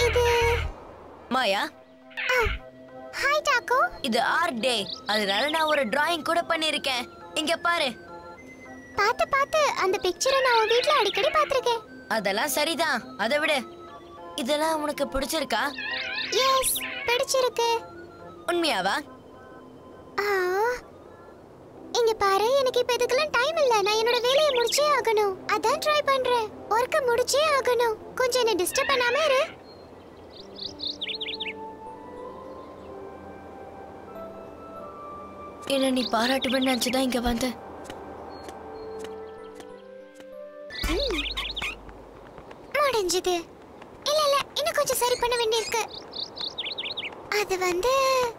இது மாயா ஹாய் டாக்கோ இது art day அதனால நான் ஒரு டிராயிங் கூட பண்ணிருக்கேன் இங்க பாரு பார்த்து பார்த்து அந்த பிக்சரை நான் உன் வீட்ல அடிக்கடி பார்த்திருக்கேன் அதெல்லாம் சரிதான் அதை விடு இதெல்லாம் உனக்கு பிடிச்சிருக்கா எஸ் பிடிச்சிருக்கு உண்மையாவா ஆ இங்க பாரு எனக்கு இப்ப இதுக்கெல்லாம் டைம் இல்ல நான் என்னோட வேலையை முடிச்சே ஆகணும் அதான் ட்ரை பண்றேன் ஒர்க்க முடிச்சே ஆகணும் கொஞ்சம் என்ன டிஸ்டர்ப் பண்ணாம இரு என்ன நீ பாராட்டுவேன்னு நினைச்சுதான் இங்க வந்தேன் முடிஞ்சது இல்ல இல்ல இன்னும் கொஞ்சம் சரி பண்ண வேண்டியிருக்கு அது வந்து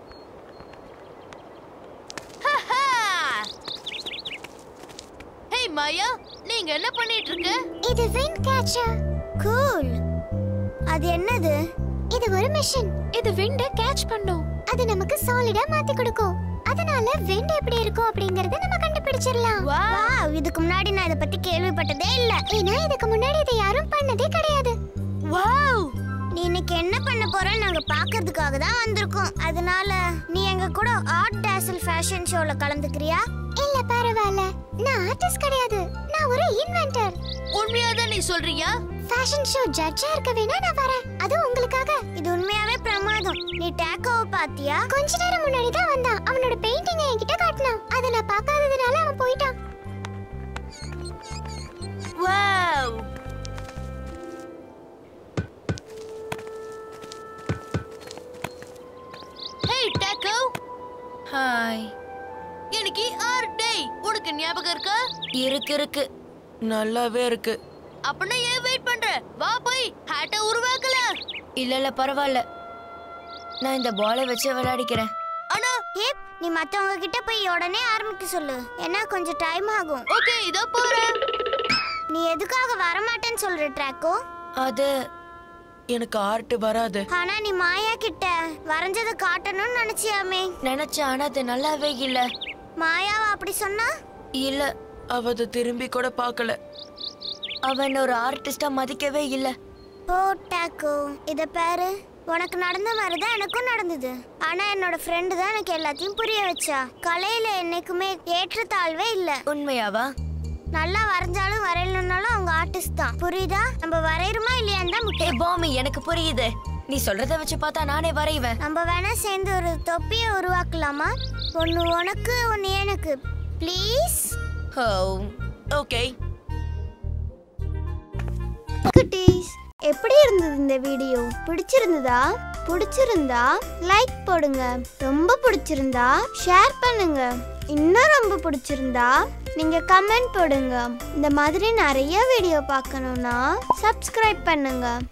ஹே மாயா நீங்க என்ன பண்ணிட்டு இருக்க இது விண்ட் கேச்சர் கூல் அது என்னது இது ஒரு மிஷின் இது விண்ட கேட்ச் பண்ணும் அது நமக்கு சாலிடா மாத்தி கொடுக்கும் அதனால விண்ட் எப்படி இருக்கும் அப்படிங்கறத நம்ம கண்டுபிடிச்சிரலாம் வாவ் இதுக்கு முன்னாடி நான் இத பத்தி கேள்விப்பட்டதே இல்ல ஏன்னா இதுக்கு முன்னாடி இதை யாரும் பண்ணதே கிடையாது வாவ் நீ இன்னைக்கு என்ன பண்ண போறன்னு நாங்க பாக்குறதுக்காக தான் வந்திருக்கோம் அதனால நீ எங்க கூட ஆர்ட் டாசல் ஃபேஷன் ஷோல கலந்துக்கிறியா இல்ல பரவாயில்ல நான் ஆர்டிஸ்ட் கிடையாது நான் ஒரு இன்வென்டர் உண்மையாதான் நீ சொல்றியா ஃபேஷன் ஷோ ஜட்ஜா இருக்க வேணா நான் வரேன் அது உங்களுக்காக இது உண்மையாவே பிரமாதம் நீ டேக்கோவை பாத்தியா கொஞ்ச நேரம் முன்னாடி தான் வந்தான் அவனோட பெயிண்டிங் என்கிட்ட காட்டினான் அதை நான் பார்க்காததுனால அவன் போயிட்டான் வாவ் ஹே டாக்கோ ஹாய் இன்னைக்கு ஆர்ட் டே உனக்கு ஞாபகம் இருக்கா இருக்கு இருக்கு நல்லாவே இருக்கு அப்படின்னா ஏன் வெயிட் பண்ற வா போய் ஹேட்டை உருவாக்கலாம் இல்ல இல்ல பரவாயில்ல நான் இந்த பாலை வச்சு விளையாடிக்கிறேன் ஆனா ஏப் நீ மத்தவங்க கிட்ட போய் உடனே ஆரம்பிக்க சொல்லு ஏன்னா கொஞ்சம் டைம் ஆகும் ஓகே இதோ போறேன் நீ எதுக்காக வரமாட்டேன்னு சொல்ற ட்ராக்கோ அது எனக்கு ஆர்ட் வராது ஆனா நீ மாயா கிட்ட வரைஞ்சதை காட்டணும்னு நினைச்சியாமே நினைச்சேன் ஆனா அது நல்லாவே இல்ல மாயாவா அப்படி சொன்னா இல்ல அவ அதை திரும்பி கூட பார்க்கல அவன் ஒரு ஆர்டிஸ்டா மதிக்கவே இல்ல போ டாக்கோ இத பாரு உனக்கு நடந்த மாதிரி தான் எனக்கும் நடந்தது ஆனா என்னோட ஃப்ரெண்டு தான் எனக்கு எல்லாத்தையும் புரிய வச்சா கலையில என்னைக்குமே ஏற்றத்தாழ்வே இல்ல உண்மையாவா நல்லா வரைஞ்சாலும் வரையலனாலும் அவங்க ஆர்டிஸ்ட் தான் புரியுதா நம்ம வரையறோமா இல்லையான்னு தான் ஏ முக்கியம் பாமி எனக்கு புரியுது நீ சொல்றத வச்சு பார்த்தா நானே வரைவேன் நம்ம வேணா சேர்ந்து ஒரு தொப்பியை உருவாக்கலாமா ஒன்னு உனக்கு ஒன்னு எனக்கு ப்ளீஸ் ஓ ஓகே குட்டீஸ் எப்படி இருந்தது இந்த வீடியோ பிடிச்சிருந்ததா பிடிச்சிருந்தா லைக் போடுங்க ரொம்ப பிடிச்சிருந்தா ஷேர் பண்ணுங்க இன்னும் ரொம்ப பிடிச்சிருந்தா நீங்க கமெண்ட் போடுங்க இந்த மாதிரி நிறைய வீடியோ பார்க்கணும்னா சப்ஸ்கிரைப் பண்ணுங்க